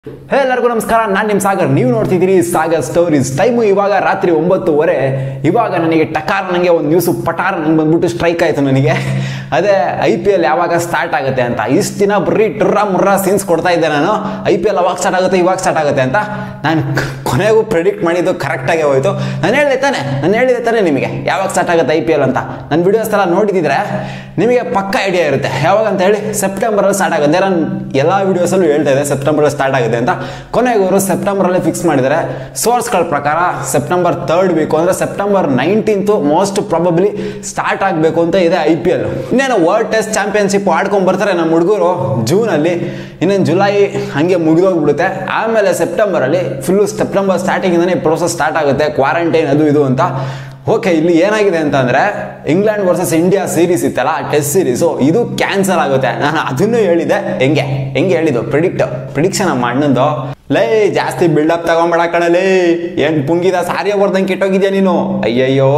ಹೇ ಎಲ್ಲರಿಗೂ ನಮಸ್ಕಾರ ನಾನು ನಿಮ್ಮ ಸಾಗರ್ ನೀವು ನೋಡ್ತಿದ್ದೀರಿ ಸಾಗರ್ ಸ್ಟೋರೀಸ್ ಟೈಮು ಇವಾಗ ರಾತ್ರಿ ಒಂಬತ್ತುವರೆ ಇವಾಗ ನನಗೆ ಟಕಾರ ನನಗೆ ಒಂದು ನ್ಯೂಸು ಪಟಾರ್ ನಂಗೆ ಬಂದ್ಬಿಟ್ಟು ಸ್ಟ್ರೈಕ್ ಆಯಿತು ನನಗೆ ಅದೇ ಐ ಪಿ ಎಲ್ ಯಾವಾಗ ಸ್ಟಾರ್ಟ್ ಆಗುತ್ತೆ ಅಂತ ಇಷ್ಟು ದಿನ ಬರೀ ಟುರ್ರ ಮುರ್ರ ಸೀನ್ಸ್ ಕೊಡ್ತಾ ಇದ್ದೆ ನಾನು ಐ ಪಿ ಎಲ್ ಅವಾಗ ಸ್ಟಾರ್ಟ್ ಆಗುತ್ತೆ ಇವಾಗ ಸ್ಟಾರ್ಟ್ ಆಗುತ್ತೆ ಅಂತ ನಾನು ಕೊನೆಗೂ ಪ್ರಿಡಿಕ್ಟ್ ಮಾಡಿದ್ದು ಕರೆಕ್ಟಾಗೇ ಹೋಯ್ತು ನಾನು ಹೇಳಿದೆ ತಾನೆ ನಾನು ಹೇಳಿದೆ ತಾನೆ ನಿಮಗೆ ಯಾವಾಗ ಸ್ಟಾರ್ಟ್ ಆಗುತ್ತೆ ಐ ಪಿ ಎಲ್ ಅಂತ ನನ್ನ ವಿಡಿಯೋಸ್ ಎಲ್ಲ ನೋಡಿದ್ರೆ ನಿಮಗೆ ಪಕ್ಕ ಐಡಿಯಾ ಇರುತ್ತೆ ಯಾವಾಗ ಅಂತ ಹೇಳಿ ಸೆಪ್ಟೆಂಬರಲ್ಲಿ ಸ್ಟಾರ್ಟ್ ಆಗುತ್ತೆ ನಾನು ಎಲ್ಲ ವೀಡಿಯೋಸಲ್ಲೂ ಹೇಳ್ತಾ ಇದೆ ಸೆಪ್ಟೆಂಬರಲ್ಲಿ ಸ್ಟಾರ್ಟ್ ಆಗುತ್ತೆ ಅಂತ ಕೊನೆಗೆ ಅವರು ಸೆಪ್ಟೆಂಬರಲ್ಲೇ ಫಿಕ್ಸ್ ಮಾಡಿದ್ದಾರೆ ಸೋರ್ಸ್ಗಳ ಪ್ರಕಾರ ಸೆಪ್ಟೆಂಬರ್ ತರ್ಡ್ ವೀಕು ಅಂದರೆ September nineteenth most probably start ಆಗಬೇಕು ಅಂತ ಇದೆ ಐ ಪಿ ಎಲ್ ಇನ್ನೇನು ವರ್ಲ್ಡ್ ಟೆಸ್ಟ್ ಚಾಂಪಿಯನ್ಶಿಪ್ ಆಡ್ಕೊಂಡು ಬರ್ತಾರೆ ನಮ್ಮ ಹುಡುಗರು ಜೂನಲ್ಲಿ ಇನ್ನೇನು ಜುಲೈ ಹಾಗೆ ಮುಗಿದೋಗ್ಬಿಡುತ್ತೆ ಆಮೇಲೆ ಸೆಪ್ಟೆಂಬರಲ್ಲಿ ಫುಲ್ಲು ಸೆಪ್ಟೆಂಬರ್ ಸ್ಟಾರ್ಟಿಂಗಿಂದನೇ ಪ್ರೋಸೆಸ್ ಸ್ಟಾರ್ಟ್ ಆಗುತ್ತೆ ಕ್ವಾರಂಟೈನ್ ಅದು ಇದು ಅಂತ ಓಕೆ ಇಲ್ಲಿ ಏನಾಗಿದೆ ಅಂತಂದ್ರೆ ಇಂಗ್ಲೆಂಡ್ ವರ್ಸಸ್ ಇಂಡಿಯಾ ಸೀರೀಸ್ ಇತ್ತಲ್ಲ ಟೆಸ್ಟ್ ಸೀರೀಸು ಇದು ಕ್ಯಾನ್ಸಲ್ ಆಗುತ್ತೆ ನಾನು ಅದನ್ನು ಹೇಳಿದೆ ಹೆಂಗೆ ಹೆಂಗೆ ಹೇಳಿದ್ದು ಪ್ರಿಡಿಕ್ಟ್ ಪ್ರಿಡಿಕ್ಷನ್ ನಮ್ಮ ಅಣ್ಣಂದು ಲೇ ಜಾಸ್ತಿ ಬಿಲ್ಡಪ್ ತಗೊಂಬೇಡ ಕಣಲೇ ಏನ್ ಪುಂಗಿದ ಸಾರಿಯ ಬರ್ದಂಗೆ ಕೆಟ್ಟೋಗಿದ್ಯಾ ನೀನು ಅಯ್ಯಯ್ಯೋ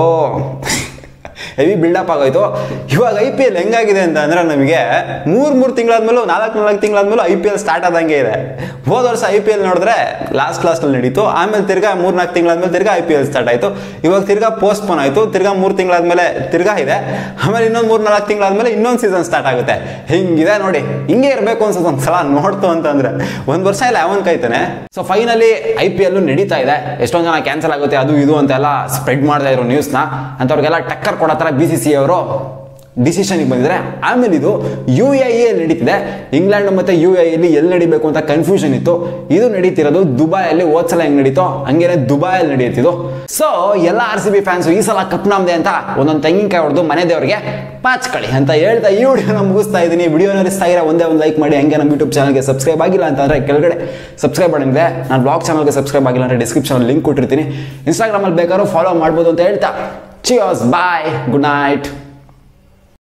ಹೆವಿ ಬಿಲ್ಡಪ್ ಆಗೋಯ್ತು ಇವಾಗ ಐ ಪಿ ಎಲ್ ಹೆಂಗಾಗಿದೆ ಅಂತ ಅಂದ್ರೆ ನಮಗೆ ಮೂರು ಮೂರು ತಿಂಗಳಾದ್ಮೇಲೂ ನಾಲ್ಕು ನಾಲ್ಕು ತಿಂಗಳಾದ್ಮೇಲೂ ಐ ಪಿ ಎಲ್ ಸ್ಟಾರ್ಟ್ ಆದಂಗೆ ಇದೆ ಹೋದ ವರ್ಷ ಐ ಪಿ ಎಲ್ ನೋಡಿದ್ರೆ ಲಾಸ್ಟ್ ಲಾಸ್ಟಲ್ಲಿ ನಡೀತು ಆಮೇಲೆ ತಿರ್ಗಾ ಮೂರು ನಾಲ್ಕು ತಿಂಗಳಾದ್ಮೇಲೆ ತಿರ್ಗಾ ಐ ಪಿ ಎಲ್ ಸ್ಟಾರ್ಟ್ ಆಯಿತು ಇವಾಗ ತಿರ್ಗಾ ಪೋಸ್ಟ್ಪೋನ್ ಆಯಿತು ತಿರ್ಗಾ ಮೂರು ತಿಂಗಳಾದ್ಮೇಲೆ ತಿರ್ಗಾ ಇದೆ ಆಮೇಲೆ ಇನ್ನೊಂದು ಮೂರು ನಾಲ್ಕು ತಿಂಗಳಾದ್ಮೇಲೆ ಇನ್ನೊಂದು ಸೀಸನ್ ಸ್ಟಾರ್ಟ್ ಆಗುತ್ತೆ ಹಿಂಗಿದೆ ನೋಡಿ ಹಿಂಗೆ ಇರಬೇಕು ಅನ್ಸುತ್ತೆ ಒಂದ್ಸಲ ನೋಡ್ತು ಅಂತಂದ್ರೆ ಒಂದು ವರ್ಷ ಇಲ್ಲ ಯಾವನ್ ಕಾಯ್ತಾನೆ so finally I P L ನಡೀತಾ ಇದೆ ಎಷ್ಟೊಂದು ಜನ ಕ್ಯಾನ್ಸಲ್ ಆಗುತ್ತೆ ಅದು ಇದು ಅಂತೆಲ್ಲ ಸ್ಪ್ರೆಡ್ ಮಾಡ್ತಾ ಇದ್ರು ನ್ಯೂಸ್ನ ಅಂಥವ್ರಿಗೆಲ್ಲ ಟಕ್ಕರ್ ಕೊಡೋ ಥರ ಬಿ ಸಿ ಸಿ ಅವರು ಡಿಸಿಷನ್ಗೆ ಬಂದಿದ್ದಾರೆ ಆಮೇಲೆ ಇದು ಯು ಎ ಎಲ್ಲಿ ನಡೀತಿದೆ ಇಂಗ್ಲೆಂಡ್ ಮತ್ತು ಯು ಎ ಎಲ್ಲಿ ಎಲ್ಲಿ ನಡಿಬೇಕು ಅಂತ ಕನ್ಫ್ಯೂಷನ್ ಇತ್ತು ಇದು ನಡೀತಿರೋದು ದುಬೈಯಲ್ಲಿ ಓದ್ಸಲ ಹೆಂಗೆ ನಡೀತೋ ಹಂಗೇನೆ ದುಬೈಯಲ್ಲಿ ನಡೆಯುತ್ತಿದ್ದು ಸೊ ಎಲ್ಲ ಆರ್ ಸಿ ಬಿ ಫ್ಯಾನ್ಸು ಈ ಸಲ ಕಪ್ ನಮ್ದೆ ಅಂತ ಒಂದೊಂದು ತೆಂಗಿನಕಾಯಿ ಹೊಡೆದು ಮನೆ ದೇವರಿಗೆ ಪಾಚ್ಕೊಳ್ಳಿ ಅಂತ ಹೇಳ್ತಾ ಈ ವಿಡಿಯೋನ ಮುಗಿಸ್ತಾ ಇದ್ದೀನಿ ವಿಡಿಯೋನ ಇಷ್ಟ ಆಗಿರೋ ಒಂದೇ ಒಂದು ಲೈಕ್ ಮಾಡಿ ಹಂಗೆ ನಮ್ಮ ಯೂಟ್ಯೂಬ್ ಚಾನಲ್ಗೆ ಸಬ್ಸ್ಕ್ರೈಬ್ ಆಗಿಲ್ಲ ಅಂತಂದರೆ ಕೆಳಗಡೆ ಸಬ್ಸ್ಕ್ರೈಬ್ ಮಾಡಿದೆ ನಾನು ಬ್ಲಾಗ್ ಚಾನಲ್ಗೆ ಸಬ್ಸ್ಕ್ರೈಬ್ ಆಗಿಲ್ಲ ಅಂದರೆ ಡಿಸ್ಕ್ರಿಪ್ಷನ್ ಲಿಂಕ್ ಕೊಟ್ಟಿರ್ತೀನಿ ಇನ್ಸ್ಟಾಗ್ರಾಮಲ್ಲಿ ಬೇಕಾದ್ರೂ ಫಾಲೋ ಮಾಡ್ಬೋದು ಅಂತ ಹೇಳ್ತಾ ಚಿಯೋಸ್ ಬಾಯ್ ಗುಡ್ ನೈಟ್